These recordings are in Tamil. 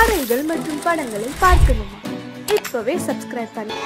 கதைகள் மற்றும் படங்களை பார்க்கணுமா இப்பவே சப்ஸ்கிரைப் பண்ணு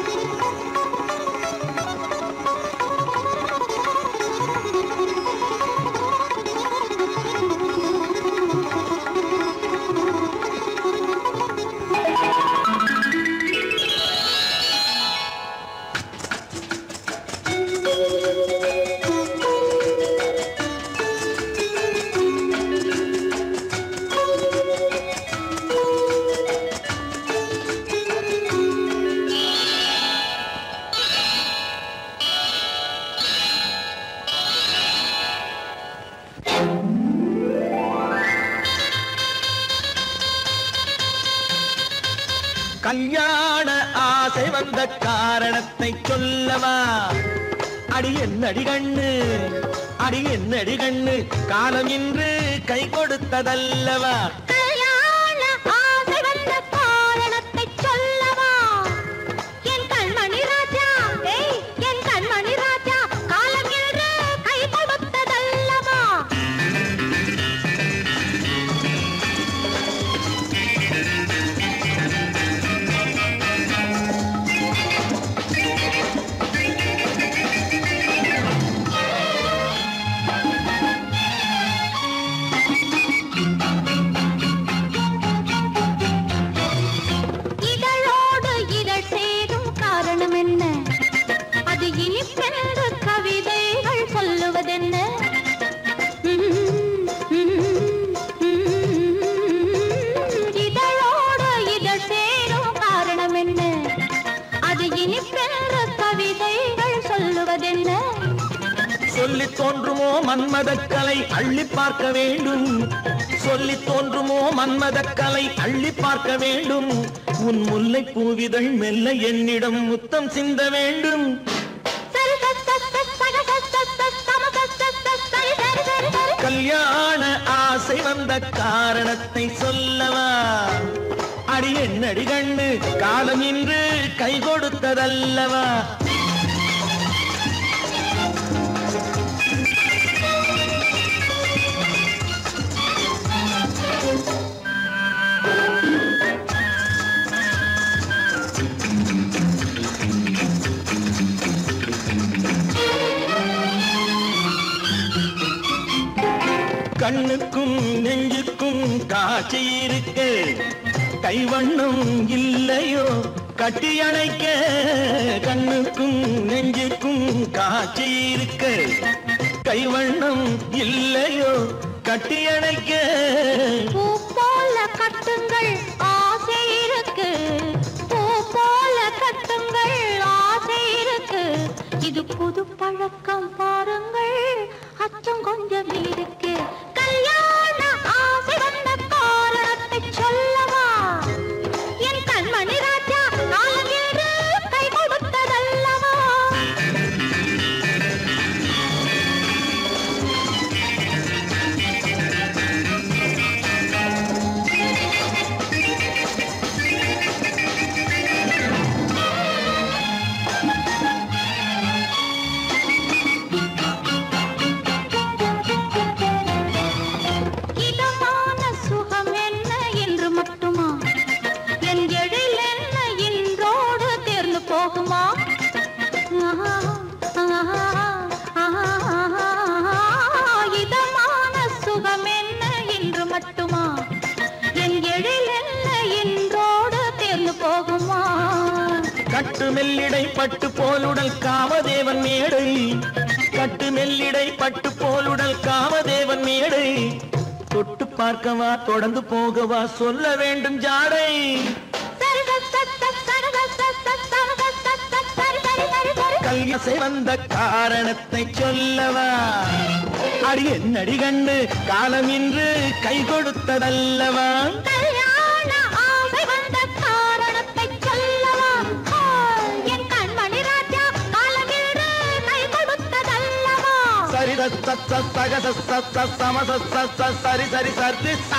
கல்யாண ஆசை வந்த காரணத்தை சொல்லவா அடி என்னடி கண்ணு அடி என்னடி கண்ணு காலம் இன்று கை கொடுத்ததல்லவா கல்யாண ஆசை வந்த காரணத்தை சொல்லவா என் கண்மணி ராஜா ஏய் என் கண்மணி ராஜா காலம் என்று கை கொடுத்ததல்லவா இதழோடு இதழ் சேரும் காரணம் என்ன அது இனிப்பென்று கவிதைகள் சொல்லுவதென்ன இதழோடு இதழ் சேரும் காரணம் என்ன அது இனிப்பென்று கவிதைகள் சொல்லுவதென்ன சொல்லி தோன்றுமோ மன்மதக்கலை அள்ளி பார்க்க வேண்டும் சொல்லி தோன்றுமோ மன்மதக்கலை அள்ளி பார்க்க வேண்டும் உன் முல்லை பூவிதழ் மெல்ல என்னிடம் முத்தம் சிந்த வேண்டும் சரி சரி சரி சரி சரி சரி சரி சம சரி சரி சரி சரி சரி சரி கல்யாண ஆசை வந்த காரணத்தை சொல்லவா அடி என்னடி கண்ணு காலம் இன்று கை கொடுத்ததல்லவா கண்ணுக்கும் நெஞ்சுக்கும் காட்சி இருக்கு கைவண்ணம் இல்லையோ கட்டி அணைக்க கண்ணுக்கும் நெஞ்சுக்கும் காட்சி இருக்கு கைவண்ணம் இல்லையோ கட்டி அணைக்க பூ போல கட்டுங்கள் ஆசை இருக்கு பூ போல கட்டுங்கள் ஆசை இருக்கு இது புது பழக்கம் பாருங்கள் அச்சம் கொஞ்சம் இருக்கு கல்யாண ஆசை வந்த காரணத்தை சொல்லவா என் கண்மணி ராஜா காலம் என்று கை கொடுத்ததல்லவா இதமான சுகம் என்ன என்று மட்டுமா என் எழில் என்ன இன்றோடு தேர்ந்து போகுமா ஆஹா, ஆஹா, ஆஹா, இதமான சுகம் என்ன என்று மட்டுமா என் எழில் என்ன இன்றோடு தேர்ந்து போகுமா கட்டு மெல்லிடை பட்டு போலுடல் காமதேவன் மேடை கட்டு மெல்லிடை பட்டு போலுடல் காமதேவன் மேடை தொட்டு பார்க்கவா தொடர்ந்து போகவா சொல்ல வேண்டும் ஜாடை சரி சரி சரி சரி சரி சரி சரி சரி சரி சரி சரி சரி சரி கல்யாசை வந்த காரணத்தை சொல்லவா அடி என்னடி கண்டு காலம் இன்று கை கொடுத்ததல்லவா கல்யாண ஆசை வந்த காரணத்தை சொல்லவா ஆ, என் கண்மணி ராஜா காலமேடு கை கொடுத்ததல்லவா சரி ச ச சக ச ச ச சம ச ச ச சரி சரி சரி சா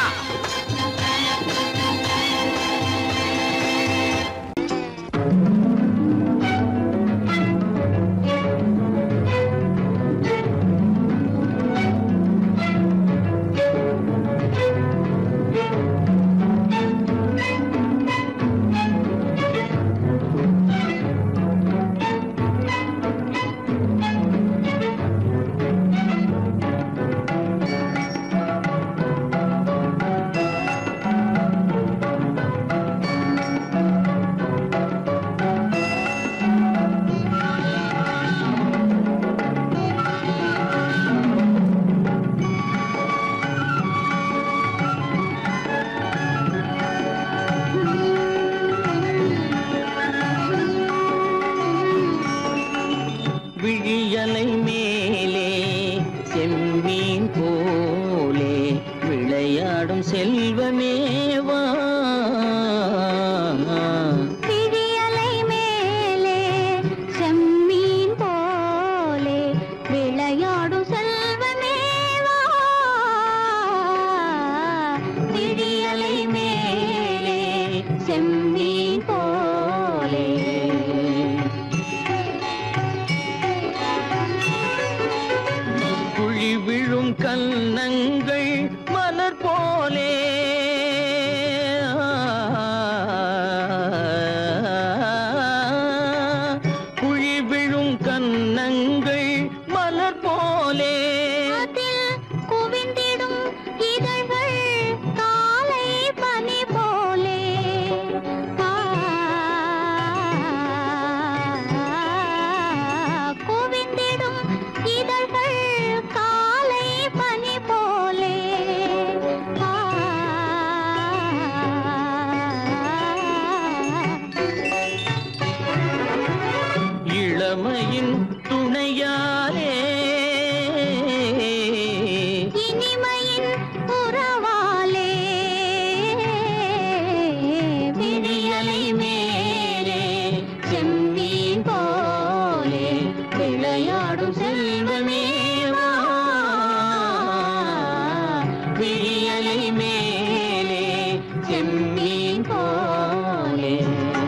செம்மீன் போலே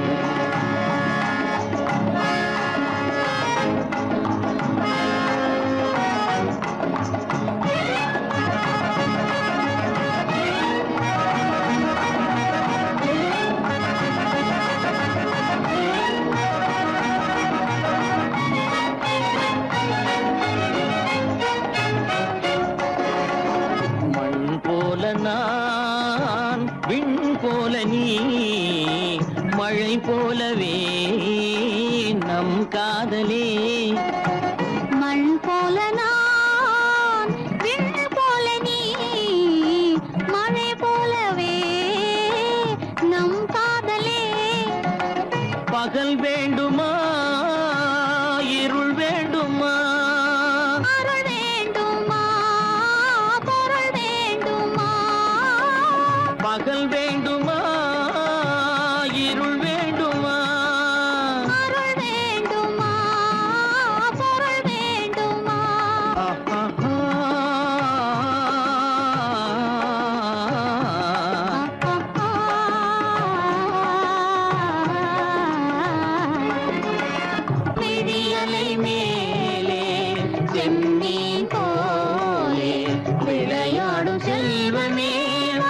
மண் போல நான் விண் போல நீ மழை போலவே நம் காதலே மண் போல நான் விண் போல நீ மழை போலவே நம் காதலே பகல் வேண்டுமா இருள் வேண்டுமா அருள் வேண்டுமா பொருள் வேண்டுமா பகல் வேண்டுமா இருள் வேண்டுமா அருள் வேண்டுமா பொருள் வேண்டுமா விடியலை மேலே செம்மீன் போலே விளையாடும் செல்வமே வா.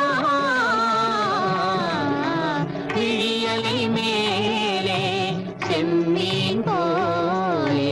விடியலை மேலே செம்மீன் போலே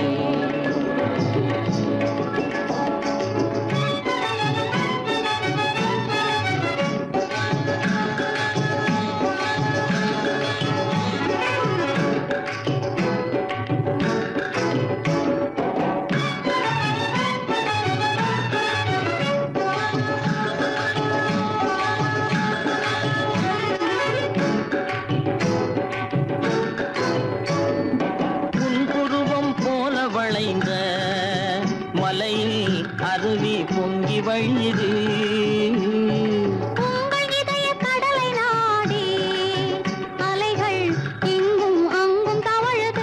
உன் புருவம் போல வளைந்த மலையில் அருவி பொங்கி வழியுது உங்கள் இதய கடலை நாடி அலைகள் இங்கும் அங்கும் தவழுது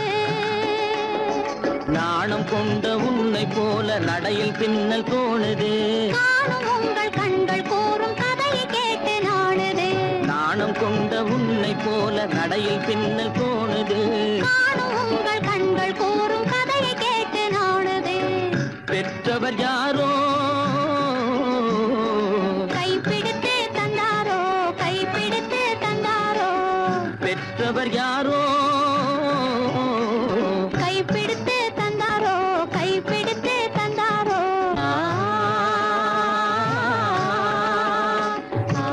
நாணம் கொண்ட உன்னை போல நடையில் பின்னல் தோணுது காணும் உங்கள் கண்கள் கூறும் கதையை கேட்டு நாடுது நாணம் கொண்ட உன்னை போல நடையில் பின்னல் தோணுது காணும் உங்கள் கண்கள் கூறும் கதையை கேட்டு நாடுது பெற்றவர் யாரோ கைப்பிடித்து தந்தாரோ கைப்பிடித்து தந்தாரோ பெற்றவர் யாரோ கைப்பிடித்து தந்தாரோ கைப்பிடித்து தந்தாரோ ஆ, ஆ,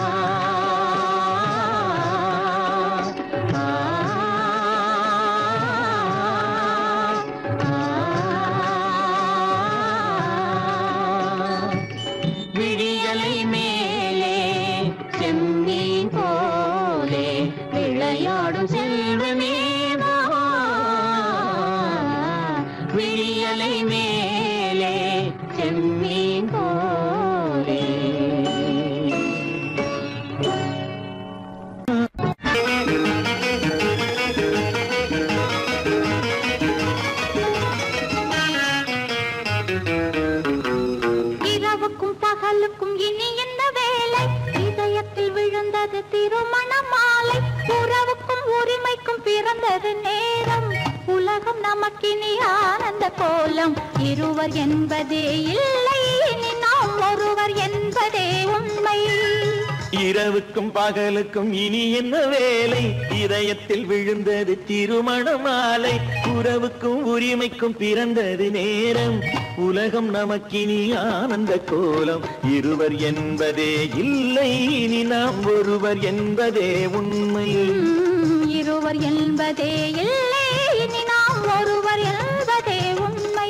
ஆ, ஆ. விழியலை மேலே செம்மீன் போலே விளையாடும் செல்வமே வா. விழியலை மேலே செம்மீன் போலே இரவுக்கும் பகலுக்கும் இனி என்ன வேலை இதயத்தில் விழுந்தது திருமண மாலை உறவுக்கும் உரிமைக்கும் பிறந்தது நேரம் உலகம் நமக்கினி ஆனந்த கோலம் இருவர் என்பதே இல்லை இனி நாம் ஒருவர் என்பதே உண்மை இரவுக்கும் பகலுக்கும் இனி என்ன வேலை இதயத்தில் விழுந்தது திருமண மாலை உறவுக்கும் உரிமைக்கும் பிறந்தது நேரம் உலகம் நமக்கினி ஆனந்த கோலம் இருவர் என்பதே இல்லை இனி நாம் ஒருவர் என்பதே உண்மை உம், இருவர் என்பதே இல்லை இனி நாம் ஒருவர் என்பதே உண்மை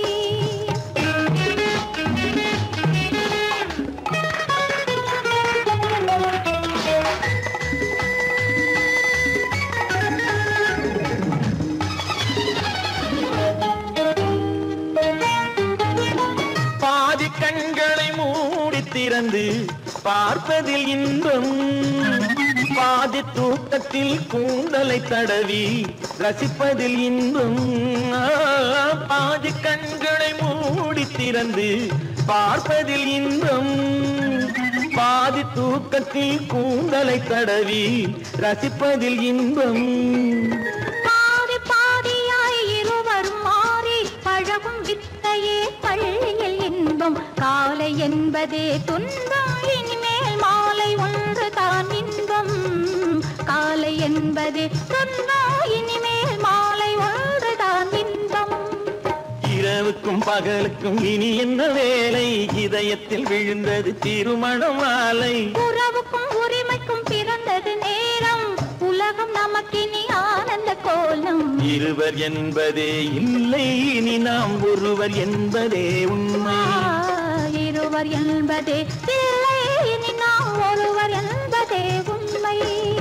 பாதி கண்களை மூடி திறந்து பார்ப்பதில் இன்பம் பாதி தூக்கத்தில் கூந்தலை தடவி ரசிப்பதில் இன்பம் ஆ, பாதி கண்களை மூடி திறந்து பார்ப்பதில் இன்பம் பாதி தூக்கத்தில் கூந்தலை தடவி ரசிப்பதில் இன்பம் பாதி பாதியாய் இருவரும் மாறி பழகும் வித்தையே பள்ளியில் இன்பம் காலை என்பதே துன்பம் இனிமேல் மாலை ஒன்று தான் இன்பம் காலை என்பதே துன்பம் இனிமேல் மாலை ஒன்று தான் இன்பம் இரவுக்கும் பகலுக்கும் இனி என்ன வேலை இதயத்தில் விழுந்தது திருமண மாலை உறவுக்கும் உரிமைக்கும் பிறந்தது நேரம் உலகம் நமக்கினி ஆனந்த கோலம் இருவர் என்பதே இல்லை இனி நாம் ஒருவர் என்பதே உண்மை இருவர் என்பதே இல்லை இனி நாம் ஒருவர் என்பதே உண்மை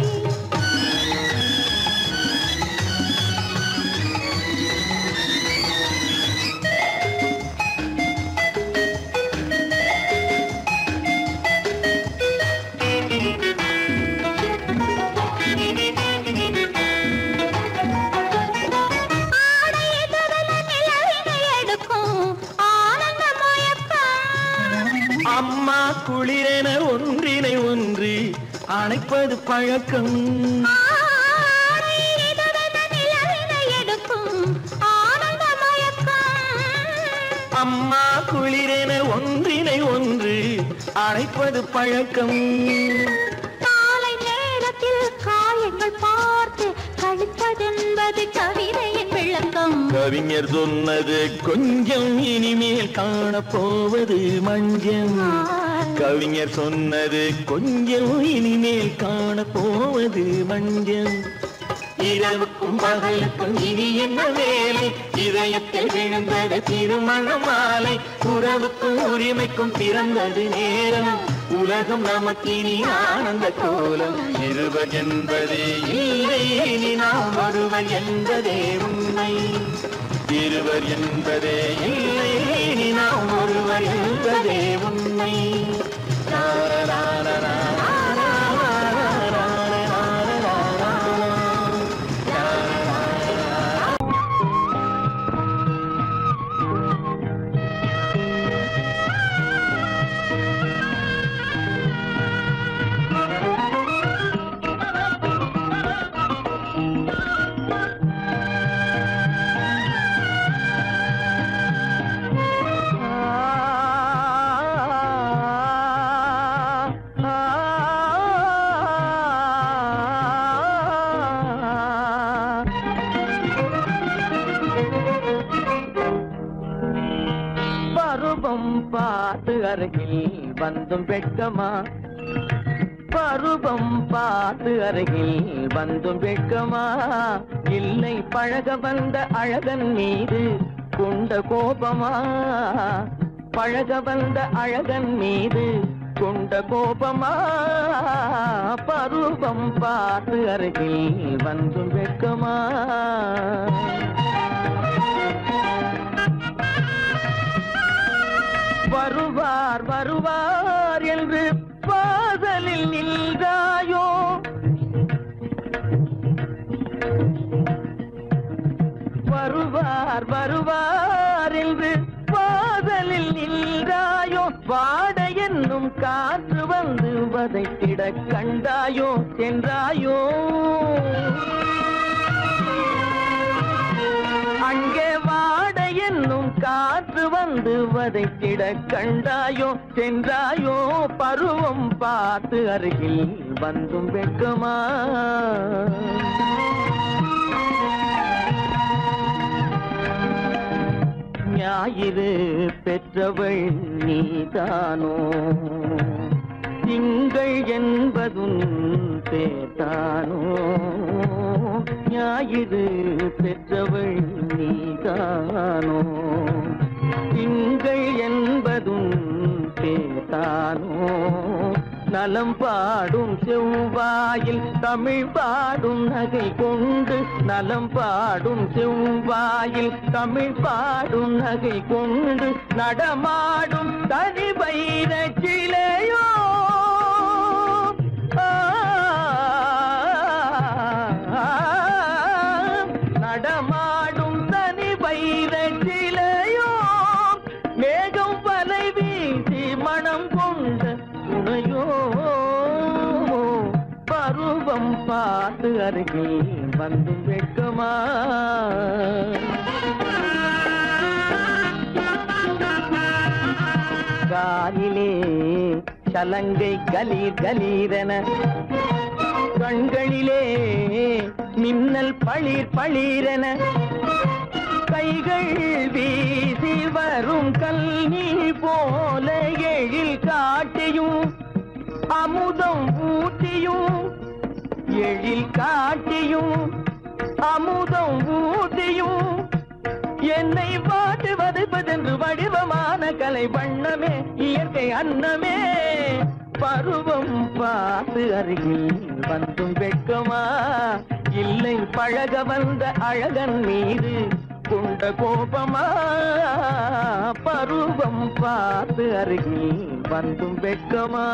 ஆடை எதிரில நிலவினை எடுக்கும் ஆனந்த மயக்கம் அம்மா குளிரென ஒன்றினை ஒன்று அணைப்பது பழக்கம் ஆடை எதிரில நிலவினை எடுக்கும் ஆனந்த மயக்கம் அம்மா குளிரென ஒன்றினை ஒன்று அணைப்பது பழக்கம் காலை நேரத்தில் காயங்கள் பார்த்து கழிப்பதென்பது கவிதையின் விளக்கம் கவிஞர் சொன்னது கொஞ்சம் இனிமேல் காணப்போவது மஞ்சம் கவிஞர் சொன்னது கொஞ்சம் இனிமேல் காணப்போவது மஞ்சம் இரவுக்கும் பகலுக்கும் இனி என்ன வேலை இதயத்தில் விழுந்தது திருமண மாலை உறவுக்கும் உரிமைக்கும் பிறந்தது நேரம் உலகம் நமக்கு இனி ஆனந்த கோலம் இருவர் என்பதே இல்லை இனி நாம் ஒருவர் என்பதே உண்மை இருவர் என்பதே இல்லை இனி நாம் ஒருவர் என்பதே உண்மை லா, லா, லா, லா, லா, லா, லா, லா, லா, லா, லா. பருவம் பார்த்து அருகில் வந்தும் வெட்கமா பருவம் பார்த்து அருகில் வந்தும் வெட்கமா இல்லை பழக வந்த அழகன் மீது கொண்ட கோபமா பழக வந்த அழகன் மீது கொண்ட கோபமா பருவம் பார்த்து அருகில் வந்தும் வெட்கமா வருவார் வருவார் என்று பாதலில் நின்றாயோ வருவார் வருவார் என்று பாதலில் நின்றாயோ வாட என்னும் காற்று வந்து வதைத்திட கண்டாயோ சென்றாயோ அங்கே வாட என்னும் காற்று வந்து வதைத்திட கண்டாயோ சென்றாயோ பருவம் பார்த்து அருகில் வந்தும் வெட்கமா ஞாயிறு பெற்றவள் நீதானோ திங்கள் என்பதும் பேத்தானோ ஞாயிறு பெற்றவள் நீதானோ திங்கள் என்பதும் பேத்தானோ நலம் பாடும் செவ்வாயில் தமிழ் பாடும் நகை கொண்டு நலம் பாடும் செவ்வாயில் தமிழ் பாடும் நகை கொண்டு நடமாடும் தனி வைர சிலையோ நடமாடும் தனி வைர சிலையோ மேகம் வலை வீசி மனம் கொண்ட துணையோ பருவம் பார்த்து அருகில் வந்து வெட்கமா காலிலே சலங்கை கலீர் கலீரென கண்களிலே மின்னல் பளிர் பளிரென கைகள் வீசி வரும் கல்வி போல எழில் காட்டியும் அமுதம் ஊட்டியும் எழில் காட்டியும் அமுதம் ஊட்டியும் என்னை பாட்டு வதைப்பதென்று வடிவமான கலை வண்ணமே இயற்கை அன்னமே பருவம் பார்த்து அருகில் வந்தும் வெட்கமா இல்லை பழக வந்த அழகன் மீது கொண்ட கோபமா பருவம் பார்த்து அருகில் வந்தும் வெட்கமா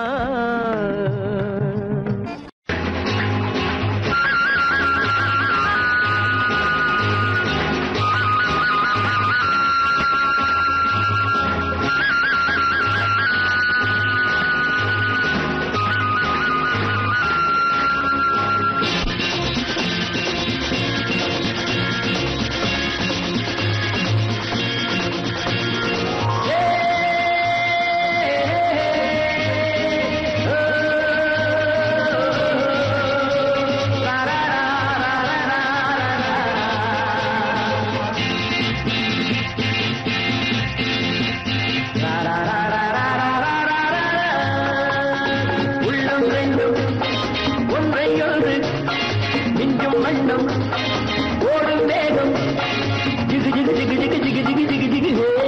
உள்ளம் ரெண்டும் ஒன்றை ஒன்று மிஞ்சும் வண்ணம் ஓடும் வேகம் ஜிகு ஜிகு ஜிகு ஜிகு ஜிகு ஜிகு ஜிகு ஜிகு ஹே.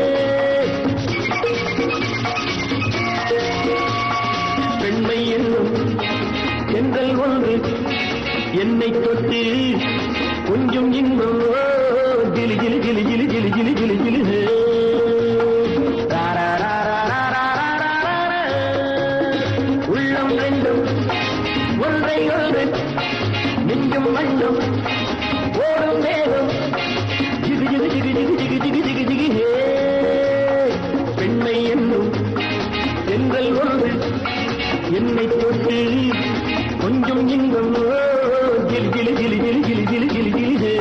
பெண்மை என்னும் சென்றல் ஒன்று என்னை தொட்டு கொஞ்சம் இன்பம் ஓ, ஜிலி ஜிலி ஜிலி ஜிலி ஜிலி ஜிலி ஜிலி ஜிலி ஹே. ரா, ரா, ரா, ரா, ரா, ரா, ரா, ரா, ரா, ரா. உள்ளம் ரெண்டும் ஒன்றை ஒன்று மிஞ்சும் வண்ணம் ஓடும் வேகம் ஜிகு ஜிகு ஜிகு ஜிகு ஜிகு ஜிகு ஜிகு ஜிகு ஹே பெண்மை என்னும் சென்றல் ஒன்று என்னை தொட்டு கொஞ்சம் இன்பம் ஓ, ஜிலி ஜிலி ஜிலி ஜிலி ஜிலி ஜிலி ஜிலி ஜிலி ஹே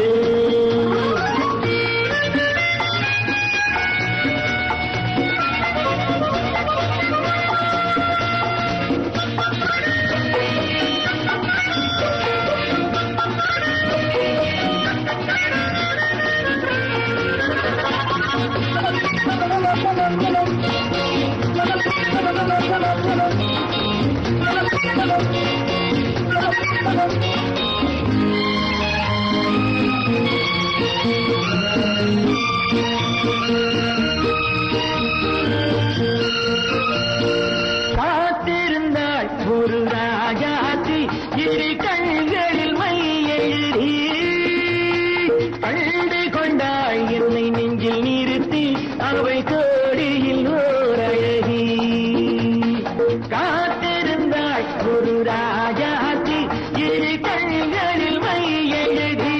காத்திருந்தாள் ஒரு ராஜாத்தி இரு கண்களில் மை எழுதி கண்டு கொண்டாள் என்னை நெஞ்சில் நிறுத்தி அவை கோடியில் ஓர் அழகி காத்திருந்தாள் ஒரு ராஜாத்தி இரு கண்களில் மை எழுதி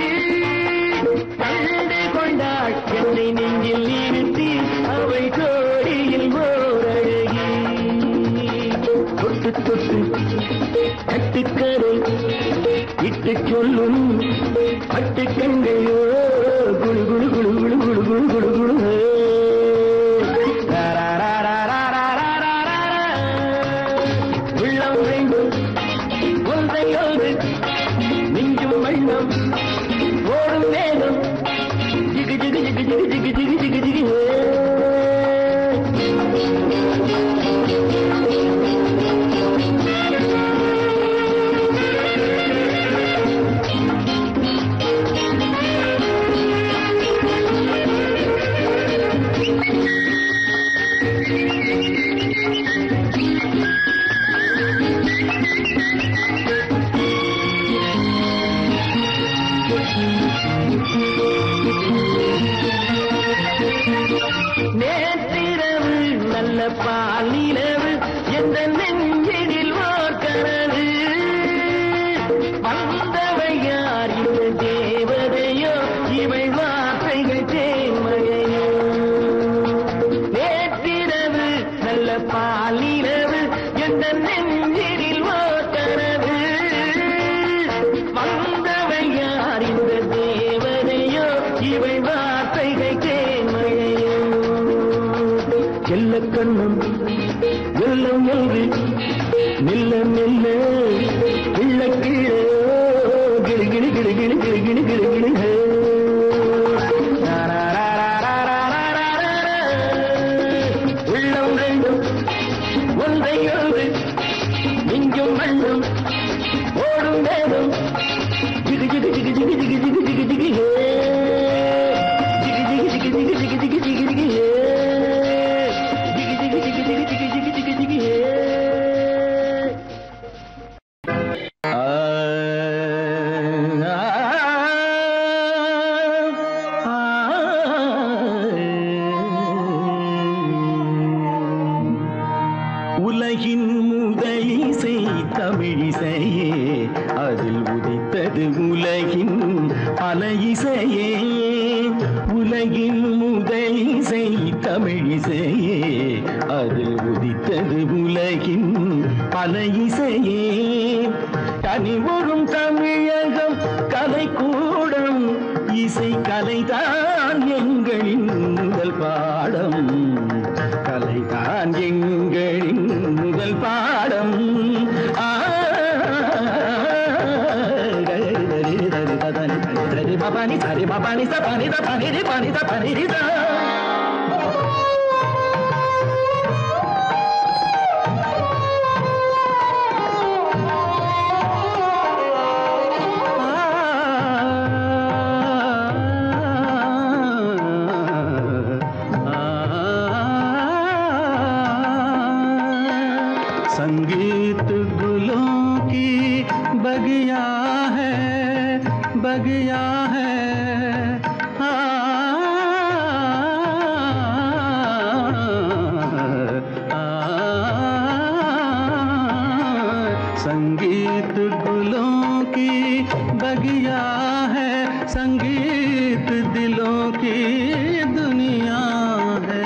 கண்டு கொண்டாள் என்னை நெஞ்சில் நிறுத்தி அவை கோடியில் ஓர் அழகி தொட்டு தொட்டு கட்டுக்கரை இட்டு சொல்லும் பட்டு கண்கள் குழு குழு குழு குழு குழு குழு குழு குழு ரா, ரா, ரா, ரா, ரா, ரா, ரா, ரா, ரா, ரா. உள்ளம் ரெண்டும் ஒன்றை ஒன்று நெஞ்சும் வண்ணம் ஓடும் வேகம் ஜிகு ஜிகு ஜிகு ஜிகு ஜிகு ஜிகு ஜிகு ஜிகு ஹே. கண்ணம் வெள்ளம் என்று மெல்ல மெல்ல கிள்ள கிள்ள கிளி கிளி கிளி கிளி கிளி கிளி கிளி கிளி ஹே. உள்ளம் ரெண்டும் ஒன்றை ஒன்று மிஞ்சும் மண்ணும் ஓடும் வேகம் ஜிகு ஜிகு ஜிகு ஜிகு ஜிகு ஜிகு ஜிகு ஜிகு ஹே. ஜிகு ஜிகு ஜிகு ஜிகு ஜிகு ஜிகு ஜிகு ஜிகு ஹே. ஜிகு ஜிகு ஜிகு ஜிகு ஜிகு ஜிகு ஜிகு ஜிகு ஹே. ஆ, ஆ, ஆ. உலகின் முதலிசை தமிழிசையே அதில் உதித்தது உலகின் பல இசையே உலகின் முதலிசை தமிழிசையே அதில் உதித்தது உலகின் பல இசையே கனிவரும் தமிழகம் கலைக்கூடம் இசை கலைதான் எங்களின் முதல் பாடம் கலைதான் எங்களின் முதல் பாடம் ஆ, பபானி சரி பபானி சபானி தபானி ரி பானி தபானி ரி தா. संगीत गुलों की बगिया है बगिया है आ, आ, संगीत गुलों की बगिया है संगीत दिलों की दुनिया है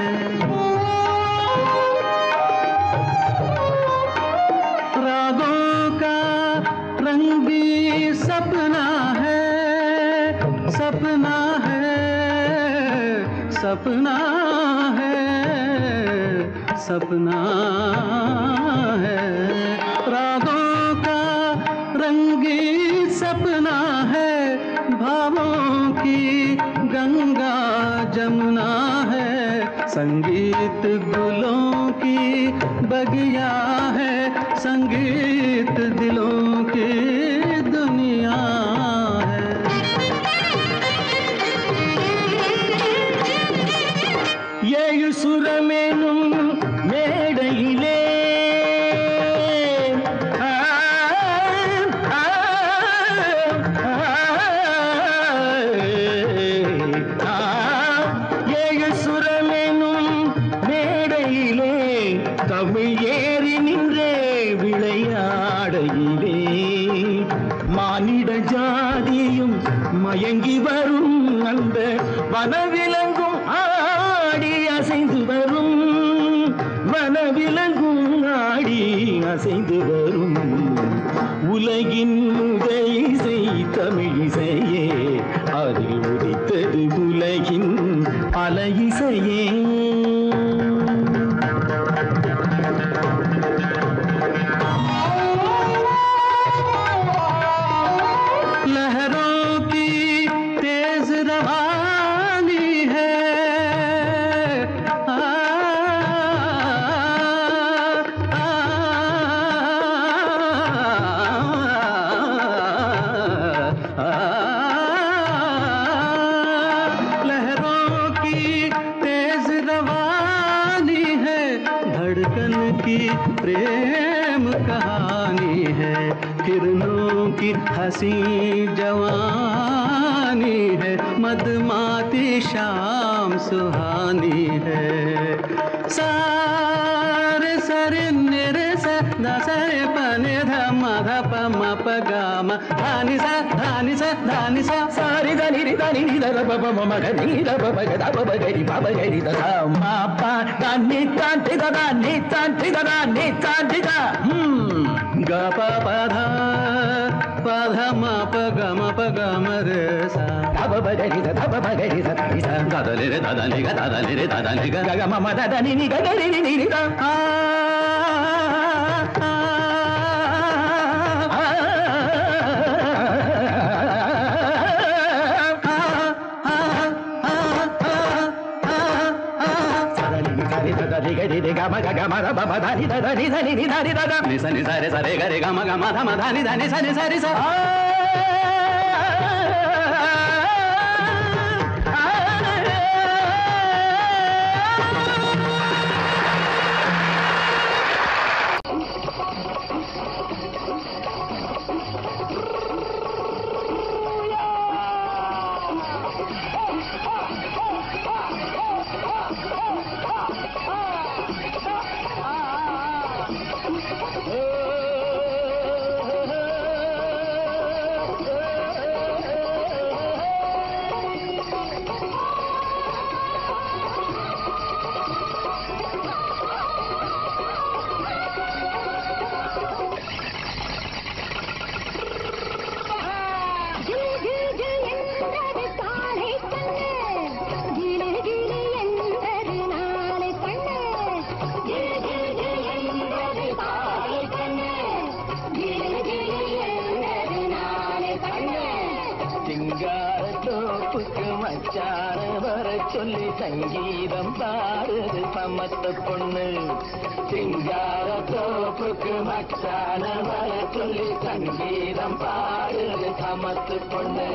रागों का रंगी सपना है सपना है सपना है सपना है रागों का रंगी सपना है भावों की गंगा जमुना है संगीत गुलों की बगिया है संगीत दिलों की दुनिया है ஏழு சுரமேனும் மேடையிலே ஆ, ஆ, ஆ, ஆ, ஏழு சுரமேனும் மேடையிலே தமிழ் ஏறி நின்றே விளையாடையிலே மானிட ஜாதியும் மயங்கி வரும் அந்த வனவிலங்கும் ஆடி அசைந்து வரும் வனவிலங்கும் ஆடி அசைந்து வரும் உலகின் முதலிசை தமிழிசையே அதில் உதித்தது உலகின் பல இசையே लहरों की तेज रवानी है आ, आ, आ, लहरों की तेज रवानी है धड़कन की प्रेम कहानी है किरणों की हंसी जवानी है मदमाती शाम सुहानी है सारे सरे निरे स दसरे पने ध मध प म प ग म धानि सा धानि सा धानि सा सारि ध नि रि ध नि नि ध र प प म म ग नि ध प प ग ध प प ग रि प प ग रि ध सा म प ध नि ता ति ध ध नि ता ति ध ध नि ता ति ध ग प प ध प மத ம ப க ம ப க ம ரே சா தப பகரி த தப பகரி த தி ச தத லே ரே தத லே க தத லே ரே தத லே க க க ம ம த த நி நி க க ரி ரி ரி ரி த ஆ ஆ சரி த த ரி க ரி ரி க ம க க ம ர ப ப த ரி த த ரி த ரி ரி த ரி த த ని స ని స రే స రే గ రే గ మ గ మ ధ మ ధ ని ధ ని స ని స రి స சிங்காரத்தோப்புக்கு மச்சான வர சொல்லி சங்கீதம் பாடுது சமத்த பொண்ணு சிங்காரத்தோப்புக்கு மச்சான வர சொல்லி சங்கீதம் பாடுது சமத்து பொண்ணு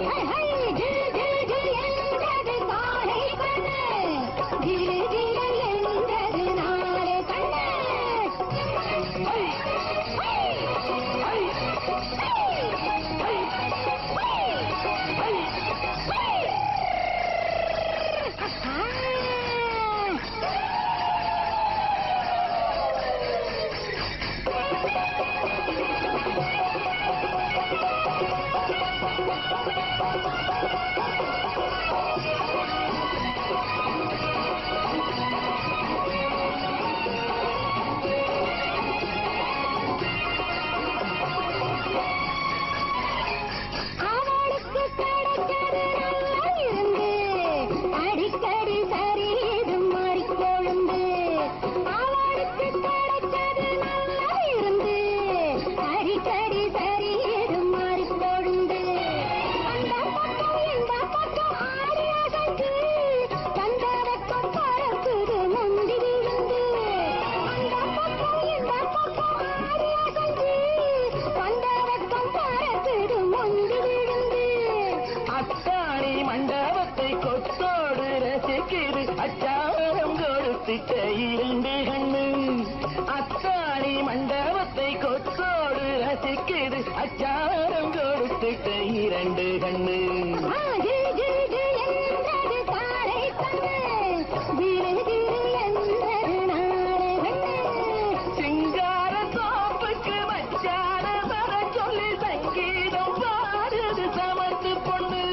அவளுக்கு கிடைச்சது நல்லா இருந்து அடிக்கடி சரீது மாறிக்கொழுந்து அவளுக்கு கிடைச்சது நல்லா இருந்து அடிக்கடி சரீது மாறிக்கொழுந்து அந்த பக்கம் இந்த பக்கம் ஆடி அசைச்சு வந்த வெக்கம் பறக்குது முந்தி விழுந்து அந்த பக்கம் இந்த பக்கம் ஆடி அசைச்சு வந்த வெக்கம் பறக்குது முந்தி விழுந்து அத்தாணி மண்டபத்தை கொத்தோடு ரசிக்குது அச்சாரம் கொடுத்துட்ட இரண்டு கண்ணு அத்தாணி மண்டபத்தை கொத்தோடு ரசிக்குது அச்சாரம் கொடுத்துட்ட இரண்டு கண்ணு ஆ, ஜில் ஜில் ஜில் என்றது தாரை கண்ணு ஜில் ஜில் என்றது நாரை கண்ணு சிங்கார தோப்புக்கு மச்சான வர சொல்லி சங்கீதம் பாடுது சமத்து பொண்ணு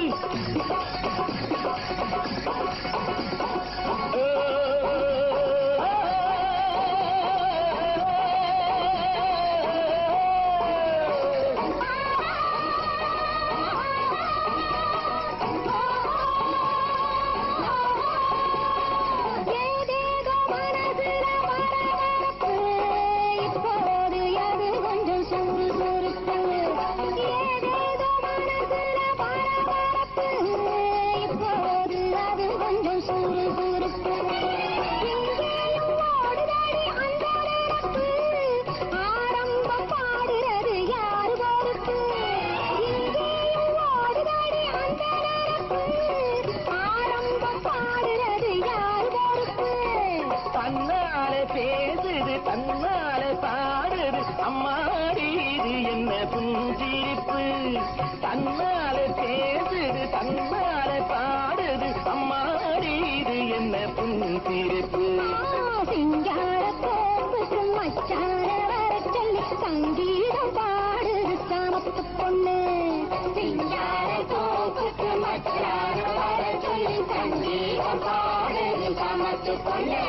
ஏதேதோ மனசுல பரபரப்பு, இப்போது அது கொஞ்சம் சுறுசுறுப்பு. ஏதேதோ மனசுல பரபரப்பு, இப்போது அது கொஞ்சம் சுறுசுறுப்பு. எங்கேயும் ஓடுதடி அந்த நெருப்பு, ஆரம்பம் பாடுறது யார் பொறுப்பு? எங்கேயும் ஓடுதடி அந்த நெருப்பு, ஆரம்பம் பாடுறது யார் பொறுப்பு தன்னாலே பேசுது தன்னாலே பாடுது அம்மாடி இது என்ன புஞ்சிரிப்பு தன்னாலே பேசுது தன்னாலே பாடுது அம்மாடி இது என்ன புஞ்சிரிப்பு சிங்கார கோப்புக்கு மச்சான வர சொல்லி சங்கீதம் பாடுது சாமத்து பொண்ணு சிங்கார கோப்புக்கு மச்சான வர சொல்லி சங்கீதம் பாடுது சாமத்து பொண்ணு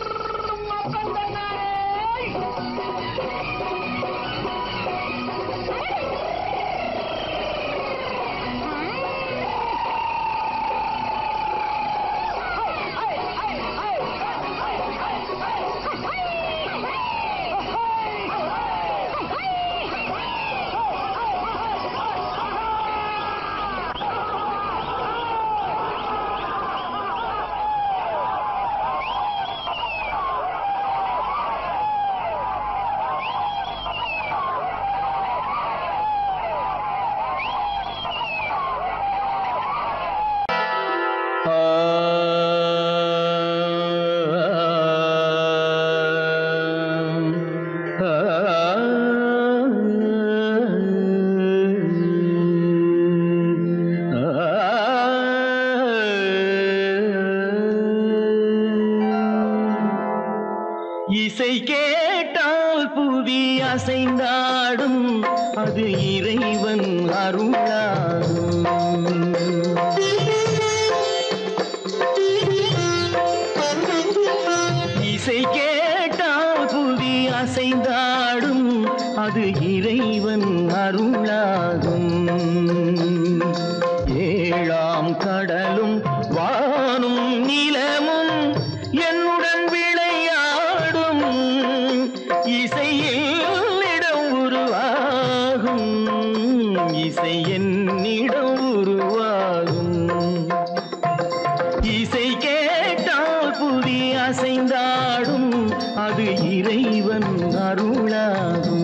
ஆ அசைந்தாடும் அது இறைவன் அருளாகும் இசை கேட்டால் புவி அசைந்தாடும் அது இறைவன் அருளாகும் ஏழாம் கடலும் வானும் நிலமும் என்னுடன் விளையாடும் இசையில் இடம் உருவாகும் இசை என்னிடம் உருவாகும் இசை கேட்டால் புவி அசைந்தாடும் அது இறைவன் அருளாகும்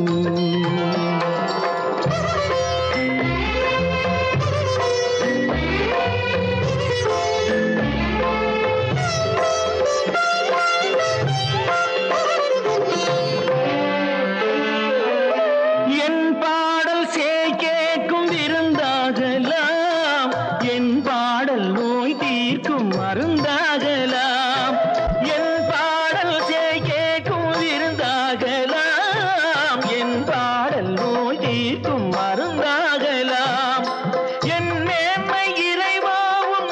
என் பாடல் சேய் கேட்கும் விருந்தாகலாம் என் பாடல் நோய் தீர்க்கும் மருந்தாகலாம் என் பாடல் சேய் கேட்கும் விருந்தாகலாம் என் பாடல் நோய் தீர்க்கும் மருந்தாகலாம் என் மேன்மை இறைவாவும்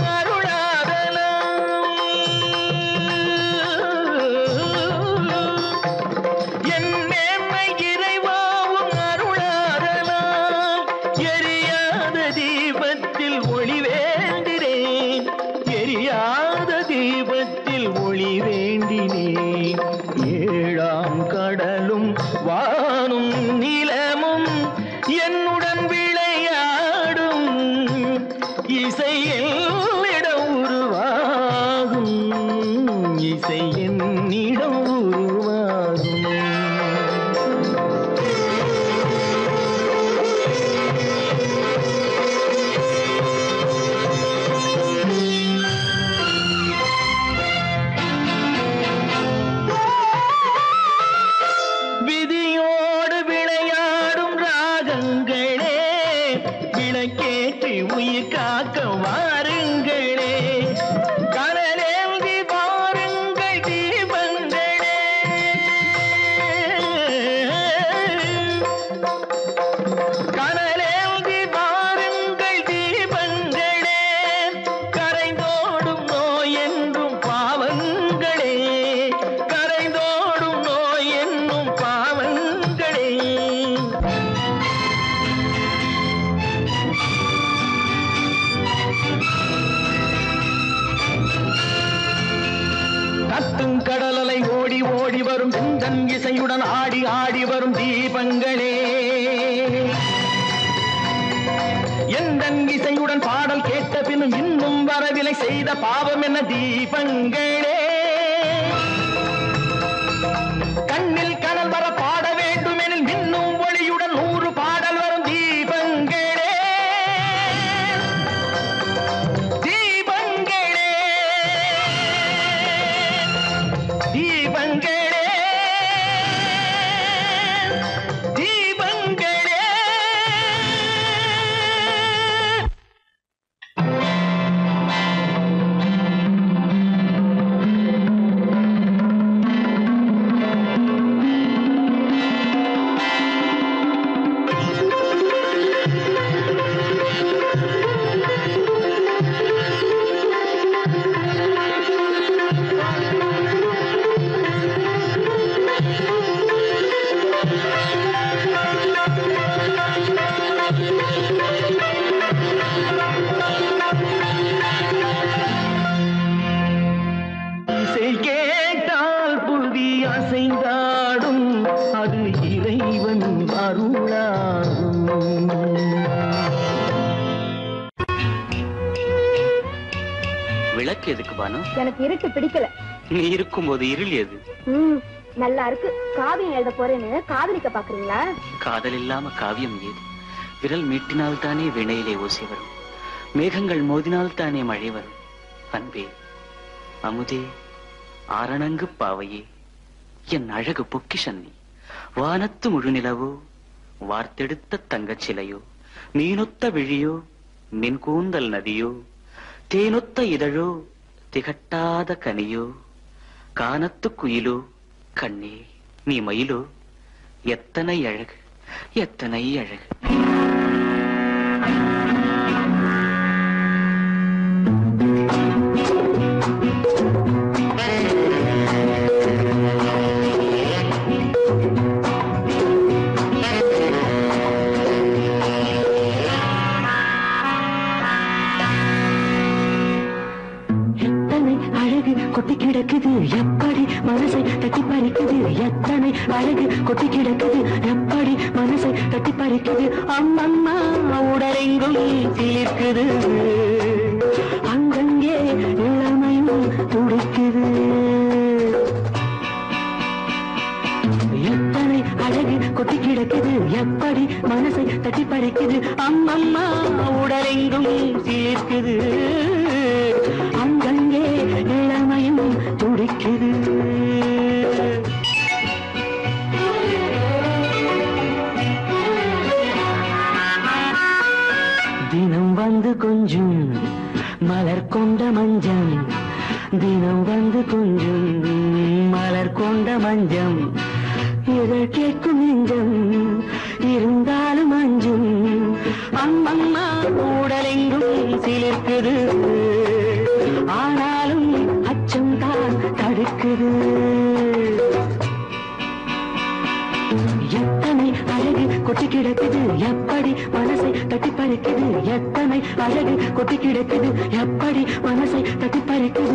அருளாதலாம் என் மேன்மை இறைவாவும் அருளாரலாம் எரியாத தீபத்தில் ஒளி வேண்டினேன் எரியாத தீபத்தில் ஒளி வேண்டினேன் ஏழாம் கடலும் வானும் நிலமும் என்னுடன் விளையாடும் இசையில் இடம் உருவாகும் இசை என்னிடம் உருவாகும் விதியோடு விளையாடும் ராகங்களே விளக்கேற்றி உயிர் காக்க வாருங்களே கனலேந்தி பாருங்கள் தீபங்களே கனலேந்தி பாருங்கள் தீபங்களே கரைந்தோடும் நோய் என்றும் பாவங்களே கரைந்தோடும் நோய் என்னும் பாவங்களே கத்தும் கடலலை ஓடி ஓடி வரும் செந்தன் இசையுடன் ஆடி ஆடி வரும் தீபங்களே எந்தன் இசையுடன் பாடல் கேட்ட பின்னும் இன்னும் வரவில்லை செய்த பாவம் என்ன தீபங்களே கண்ணில் கனல் வர பாட வேண்டும் எனில் மின்னும் ஒளியுடன் நூறு பாடல் வரும் தீபங்களே தீபங்களே தீபங்களே தீபங்களே இசை கேட்டால் புவி அசைந்தாடும் அது இறைவன் அருளாகும் விளக்கு எதுக்கு பானு எனக்கு இருட்டு பிடிக்கல நீ இருக்கும்போது இருள் எது ம் நல்லா இருக்கு காவியம் எழுத போறேன்னு காதலிக்க பாக்குறீங்களா காதல் இல்லாம காவியம் ஏது விரல் மீட்டினால் தானே வினையிலே ஓசை வரும் மேகங்கள் மோதினால் தானே மழை வரும் அன்பே அமுதே ஆரணங்கு பாவையே என் அழகு பொக்கிஷன்னி வானத்து முழுநிலவோ வார்த்தெடுத்த தங்கச் சிலையோ மீனொத்த விழியோ மின் கூந்தல் நதியோ தேனொத்த இதழோ திகட்டாத கனியோ கானத்து குயிலோ கண்ணே நீ மயிலோ எத்தனை அழகு எத்தனை அழகு எத்தனை அழகு கொட்டி கிடக்குது எப்படி மனசை தட்டி பறிக்குது எத்தனை அழகு கொட்டி கிடக்குது எப்படி மனசை தட்டி பறிக்குது அம்மம்மா உடலெங்கும் சிலிர்க்குது அங்கங்கே இளமையும் துடிக்குது எத்தனை அழகு கொட்டி கிடக்குது எப்படி மனசை தட்டி பறிக்குது அம்மம்மா உடலெங்கும் சிலிர்க்குது அங்கங்கே இளமையும் துடிக்குது தினம் வந்து கொஞ்சம் மலர் கொண்ட மஞ்சம் தினம் வந்து கொஞ்சம் மலர் கொண்ட மஞ்சம் இதழ் கேட்கும் நெஞ்சம் இருந்தாலும் அஞ்சும் அம்மம்மா உடலெங்கும் சிலிர்க்குது ஆனாலும் அச்சம் தான் தடுக்குது எத்தனை அழகு கொட்டி கிடக்குது எப்படி மனசை தட்டி பறிக்குது எத்தனை அழகு கொட்டி கிடக்குது எப்படி மனசை தட்டி பறிக்குது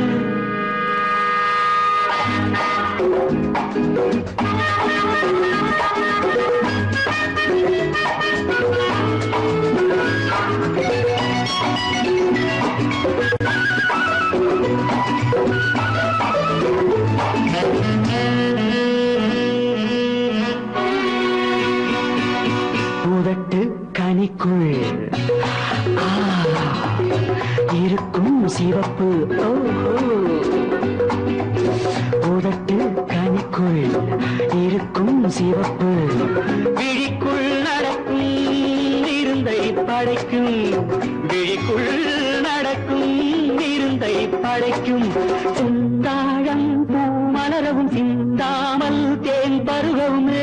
உதட்டு கனிக்குள் ஆ, இருக்கும் சிவப்பு ஓஹோ உதட்டு கனிக்குள் இருக்கும் சிவப்பு விழிக்குள் நடக்கும் இருந்தை படைக்கும் விழிக்குள் நடக்கும் இருந்தை படைக்கும் சிந்தாழம் பூ மலரவும் சிந்தாமல் தேன் பருகவுமே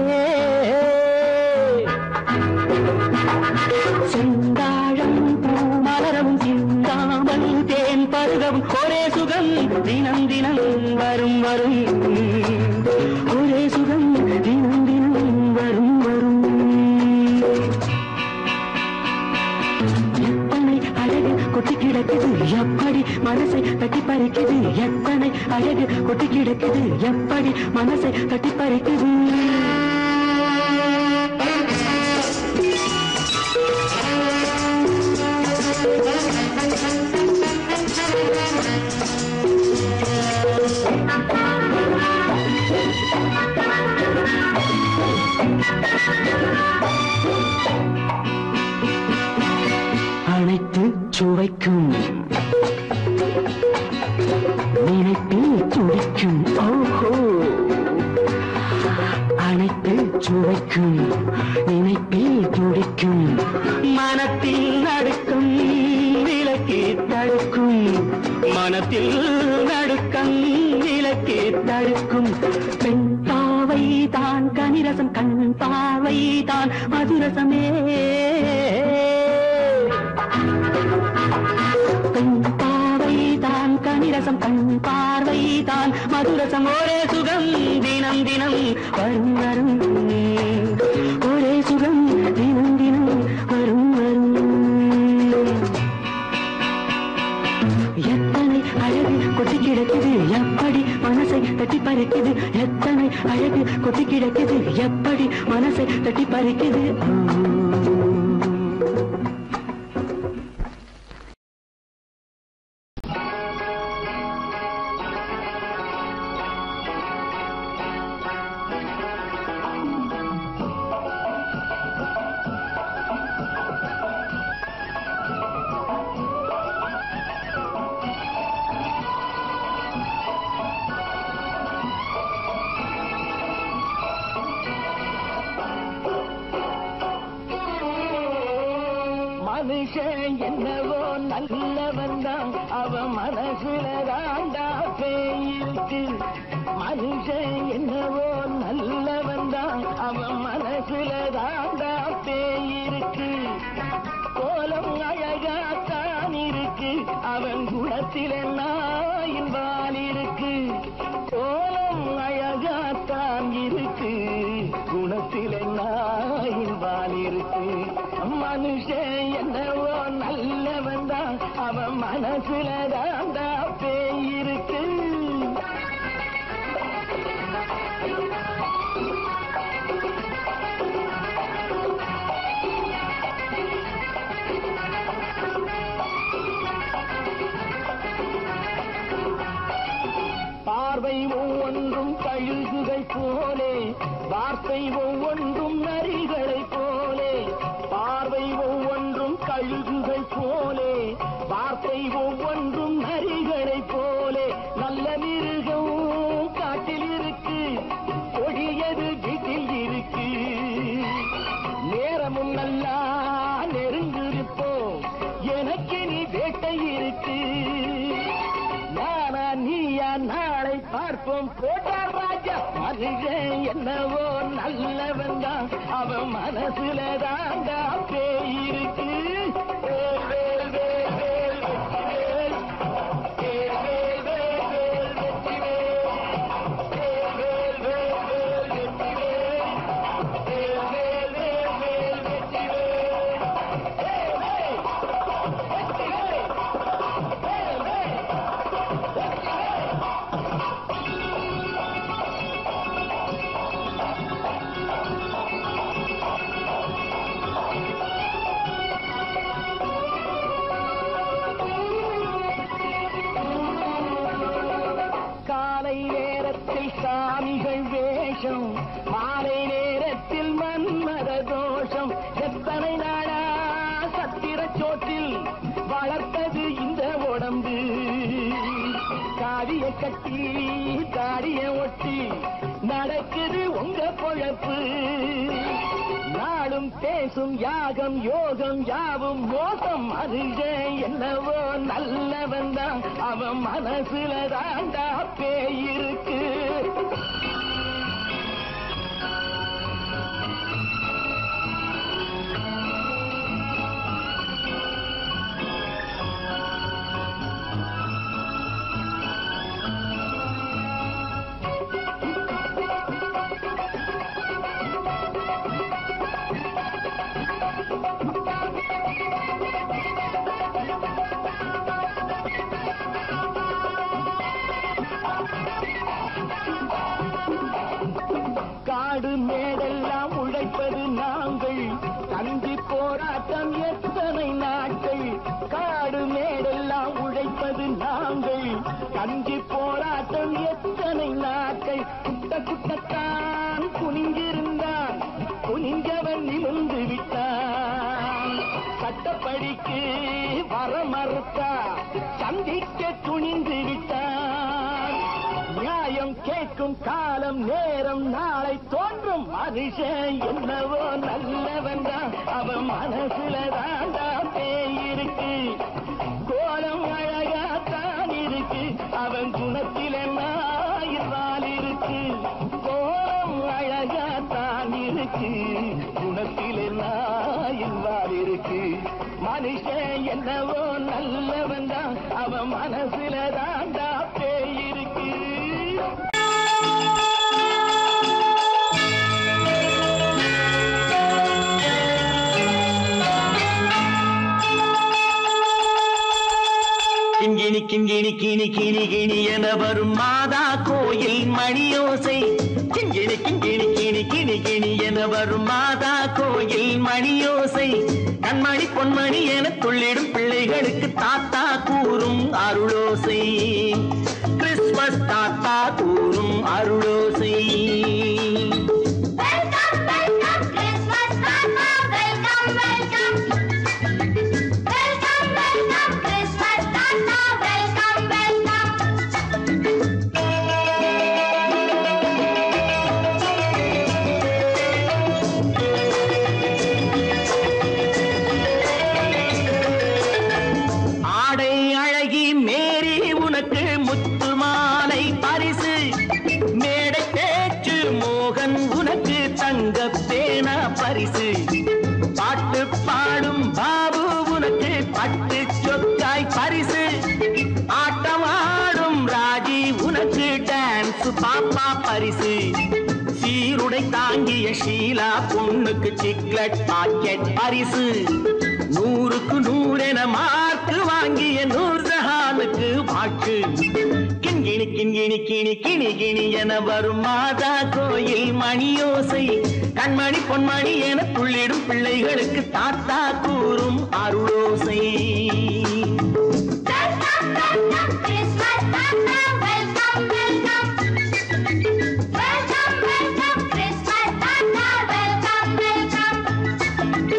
செந்தாழம் பூமலரவும் சிந்தாமல் தேன் பருகவும் ஒரே சுகம் தினம் தினம் வரும் வரும் ஒரே சுகம் தினம் தினம் வரும் வரும் எத்தனை அழகு கொட்டி கிடக்குது எப்படி மனசை தட்டி பறிக்குது எத்தனை அழகு கொட்டி கிடக்குது எப்படி மனசை தட்டி பறிக்குது அனைத்து சுவைக்கும் நினைப்பில் துடிக்கும் ஓஹோ அனைத்து சுவைக்கும் நினைப்பில் துடிக்கும் மனத்தில் நடுக்கும் விலக்கி தடுக்கும் மனத்தில் நடுக்கம் விலக்கி தடுக்கும் பெண் பாவை தான் கனிரசம் கண் பாவை தான் மதுரசமே பெண் பாவை தான் கனிரசம் கண் பார்வை தான் மதுரசம் ஒரே சுகம் தினம் தினம் வரும் வரும் ஒரே சுகம் தினம் தினம் வரும் வரும் எத்தனை அழகு கொட்டி கிடக்குது எப்படி மனசை தட்டி பறிக்குது எத்தனை அழகு கொட்டி கிடக்குது எப்படி மனசை தட்டி பறிக்குது ஆ. மனுஷன் என்னவோ நல்லவன் தான் அவன் மனசுல தாண்டா பேயிருக்கு மனுஷன் என்னவோ நல்லவன் தான் அவன் மனசுல தாண்டா பேய் இருக்கு கோலம் அழகாத்தான் இருக்கு அவன் குணத்தில நாயின் வால் இருக்கு கோலம் அழகாத்தான் இருக்கு குணத்தில நாயின் வால் இருக்கு மனுஷன் என்னவோ நல்லவன் தான் அவன் மனசுல தாண்டா பேய் இருக்கு பார்வை ஒவ்வொன்றும் கழுகுகள் போலே வார்த்தை ஒவ்வொன்றும் நரிகளை போலே பார்வை ஒவ்வொன்றும் கழுகுகள் போலே வார்த்தை ஒவ்வொன்றும் நரிகளை போலே நல்ல மிருகம் காட்டில் இருக்கு கொடியது வீட்டில் இருக்கு நேரமும் நல்லா நெருங்கிருப்போம் எனக்கு நீ வேட்டை இருக்கு நானா நீயா நாளை பார்ப்போம் போட்டார் ராஜா மனுஷன் என்னவோ நல்லவன் தான் அவன் மனசுல தாண்டா பேய் இருக்கு வேல், வேல், வேல், வேல், வெற்றிவேல். வேல், வேல், வேல், வேல், வெற்றிவேல். வேல், வேல், வேல், வேல், வெற்றிவேல். வேல், வேல், வேல், வேல், வெற்றிவேல். வேல், வேல், வெற்றிவேல். வேல், வேல். காலை நேரத்தில் சாமிகள் வேஷம் மாலை நேரத்தில் மன்மத தோஷம் எத்தனை நாளா சத்திர சோற்றில் வளர்த்தது இந்த உடம்பு காவிய கட்டி தாடிய ஒட்டி நடக்குது உங்க பொழப்பு நாளும் பேசும் யாகம் யோகம் யாவும் மோசம் மனுஷன் என்னவோ நல்லவன் தான் அவன் மனசுல தாண்டா பேய் இருக்கு காடு மேடெல்லாம் உழைப்பது நாங்கள் தந்தி போராட்டம் எத்தனை நாட்கள் காடு மேடெல்லாம் உழைப்பது நாங்கள் தந்தி போராட்டம் எத்தனை நாட்கள் குட்ட குட்டத்தான் குனிஞ்சிருந்தான் குனிஞ்சவன் நிமிர்ந்து விட்டான் சட்டப்படிக்கு வர மறுத்தா சந்திக்க துணிந்து விட்டான் நியாயம் கேட்கும் காலம் நேரம் நாளை தோன்றும் மனுஷன் என்னவோ நல்லவன் தான் அவன் மனசுல தாண்டா பேய் இருக்கு கோலம் அழகாத்தான் இருக்கு அவன் குணத்தில நாயிரால் இருக்கு கோலம் அழகாத்தான் இருக்கு குணத்தில நாயிரால் இருக்கு மனுஷன் என்னவோ நல்லவன் தான் அவன் மனசுல தாண்டா பேய் இருக்கு கிண்கிணி கிண்கிணி கிணி கிணி கிணி என வரும் மாதா கோயில் மணியோசை கிண்கிணி கிண்கிணி கிணி கிணி கிணி என வரும் மாதா கோயில் மணியோசை கண்மணி பொன்மணி என துள்ளிடும் பிள்ளைகளுக்கு தாத்தா கூறும் அருளோசை கிறிஸ்மஸ் தாத்தா கூறும் அருளோசை வெல்கம் வெல்கம் கிறிஸ்மஸ் தாத்தா welcome welcome welcome welcome Christmas தாத்தா வெல்கம் வெல்கம் ஆடை அழகி மேரி உனக்கு முத்து மாலை பரிசு பரிசு பாட்டு பாடும் பாபு உனக்கு பட்டு சொக்காய் பரிசு ஆட்டம் ஆடும் ராஜி உனக்கு டான்ஸ் பாப்பா பரிசு சீருடை தாங்கிய ஷீலா பொண்ணுக்கு சிக்லெட் பாக்கெட் பரிசு நூறுக்கு நூறென மார்க்கு வாங்கிய நூர் ஜஹானுக்கு வாக்கு கிண்கிணி கிண்கிணி கிணி கிணி கிணி என வரும் மாதா கோயில் மணியோசை கண்மணி பொன்மணி என துள்ளிடும் பிள்ளைகளுக்கு தாத்தா கூறும் அருளோசை வெல்கம் வெல்கம் கிறிஸ்மஸ் தாத்தா welcome welcome welcome welcome Christmas தாத்தா வெல்கம் வெல்கம்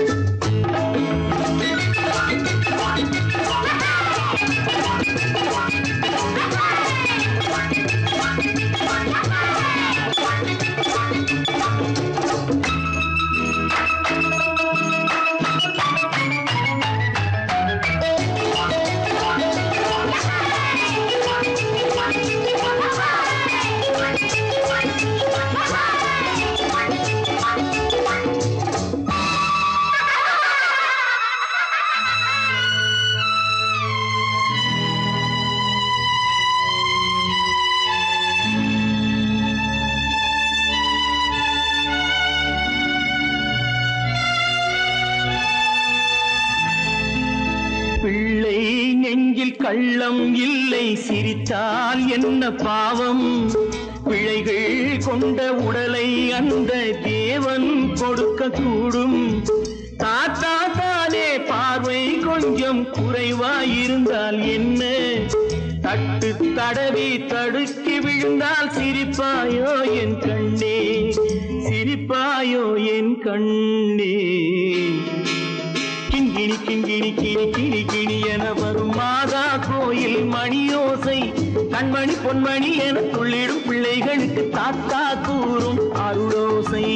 பிள்ளை நெஞ்சில் கள்ளம் இல்லை சிரித்தால் என்ன பாவம் பிழைகள் கொண்ட உடலை அந்த தேவன் கொடுக்க கூடும் தாத்தா தானே பார்வை கொஞ்சம் குறைவாயிருந்தால் என்ன தட்டு தடவி தடுக்கி விழுந்தால் சிரிப்பாயோ என் கண்ணே சிரிப்பாயோ என் கண்ணே கிண்கிணி கிண்கிணி கிணி கிணி கிணி என வரும் மாதா கோயில் மணியோசை கண்மணி பொன்மணி என துள்ளிடும் பிள்ளைகளுக்கு தாத்தா கூறும் அருளோசை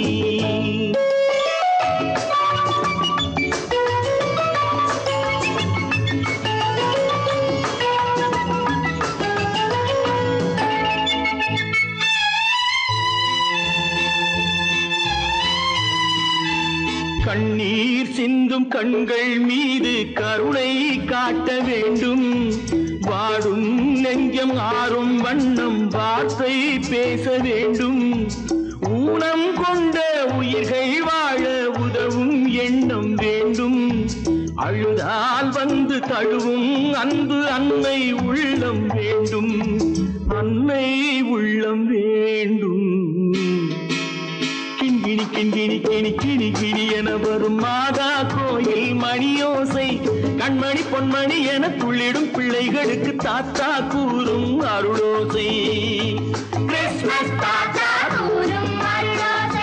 கண்ணீர் சிந்தும் கண்கள் மீது கருணை காட்ட வேண்டும் வாடும் நெஞ்சம் ஆறும் வண்ணம் வார்த்தை பேச வேண்டும் ஊனம் கொண்ட உயிர்கள் வாழ உதவும் எண்ணம் வேண்டும் அழுதால் வந்து தழுவும் அன்பு அன்னை உள்ளம் வேண்டும் அன்னை உள்ளம் வேண்டும் கிண்கிணி கிண்கிணி கிணி கிணி கிணி என வரும் மாதா கோயில் மணியோசை கண்மணி பொன்மணி என துள்ளிடும் பிள்ளைகளுக்கு தாத்தா கூறும் அருளோசை கிறிஸ்மஸ் தாத்தா கூறும் அருளோசை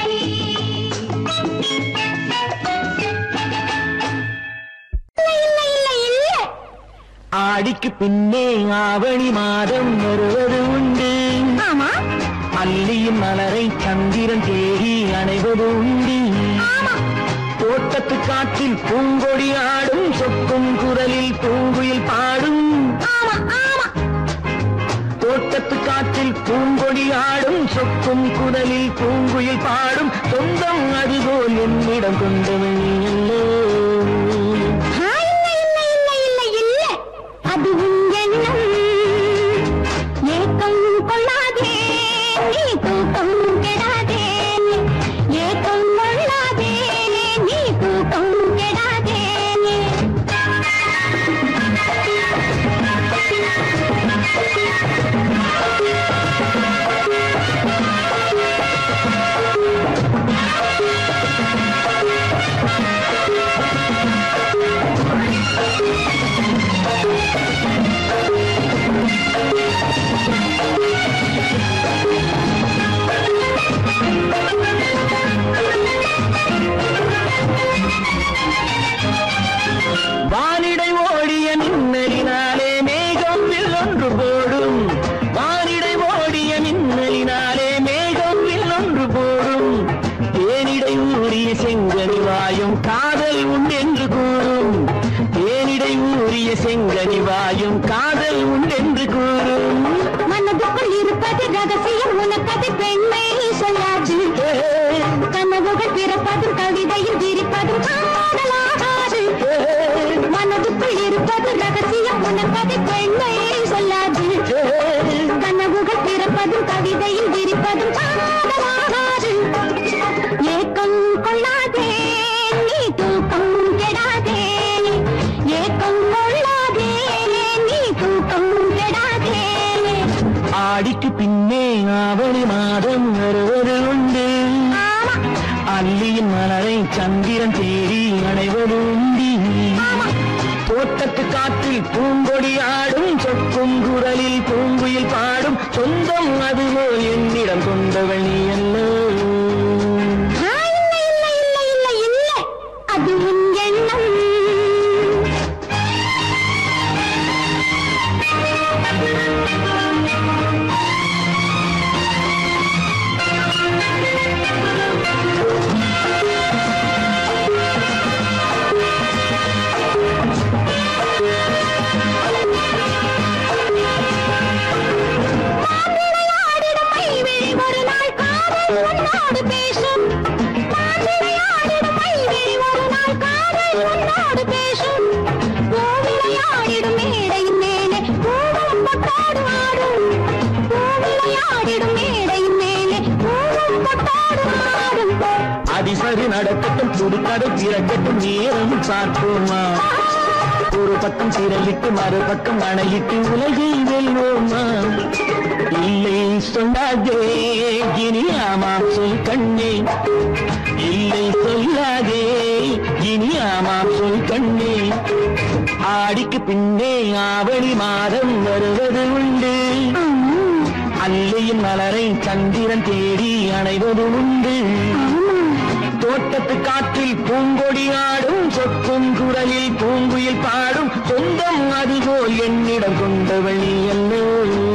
இல்ல இல்ல இல்ல ஆடிக்கு பின்னே ஆவணி மாதம் வருவது உண்டு ஆமா அல்லியின் மலரை சந்திரன் தேடி அணைவது உண்டு தோட்டத்து காற்றில் பூங்கொடி ஆடும் சொக்கும் குரலில் பூங்குயில் பாடும் ஆமா ஆமா தோட்டத்து காற்றில் பூங்கொடி ஆடும் சொக்கும் குரலில் பூங்குயில் பாடும் சொந்தம் அதுபோல் என்னிடம் கொண்டவள் நீ அல்லோ ஆ, இல்ல இல்ல இல்ல இல்ல இல்ல அதுவும் எண்ணம் ஏக்கம் கொள்ளாதே நீ தூக்கம் கெடாதே ஏக்கம் கொள்ளாதே நீ தூக்கம் கெடாதே வானிடை ஓடிய மின்னலினாலே மேகம் ஒன்று போடும் வானிடை ஓடிய மின்னலினாலே மேகம் ஒன்று போடும் தேனிடை ஊறிய செங்கனி வாயும் காதல் உண்டென்று கூறும் தேனிடை ஊறிய செங்கனி வாயும் காதல் உண்டென்று கூறும் மனதுக்குள் இருப்பது ரகசியம் உனக்கது பெண்மை சொல்லாது கனவுகள் பிறப்பதும் கவிதையில் பின்னே ஆவணி மாதம் வருவது உண்டு அல்லியின் மலரை சந்திரன் தேடி அடைவது உண்டி தோட்டத்து காற்றில் பூங்கொடி ஆடும் சொக்கும் குரலில் பூங்குயில் பாடும் சொந்தம் அதுபோல் என்னிடம் கொண்டவள் நீ அல்ல ஆ, இல்லை இல்லை இல்லை இல்லை இல்லை அது உன் எண்ணம் மாப்பிள்ளையாடிடும் மைவிழி ஒரு நாள் காதல் உன்னோடு பேசும் மாப்பிள்ளையாடிடும் மைவிழி ஒரு நாள் காதல் உன்னோடு பேசும் பூவிளையாடிடும் மேடையின் மேலே பூவும் பொட்டாடு ஆடும் பூவிளையாடிடும் மேடையின் மேலே பூவும் பொட்டாடு ஆடும் அதிசரி நடக்கட்டும் புதுக்கடை திறக்கட்டும் நேரம் பார்ப்போமா ஒரு பக்கம் திரையிட்டு மறுபக்கம் அணையிட்டு உலகை வெல்வோமா இல்லை சொல்லாதே இனி ஆமாம் சொல் கண்ணே இல்லை சொல்லாதே இனி ஆமாம் சொல் கண்ணே ஆடிக்கு பின்னே ஆவணி மாதம் வருவது உண்டு அல்லையின் மலரை சந்திரன் தேடி அணைவது உண்டு தோட்டத்து காற்றில் பூங்கொடி ஆடும் சொக்கும் குரலில் பூங்குயில் பாடும் சொந்தம் அதுபோல் என்னிடம் கொண்டவள் நீ அல்ல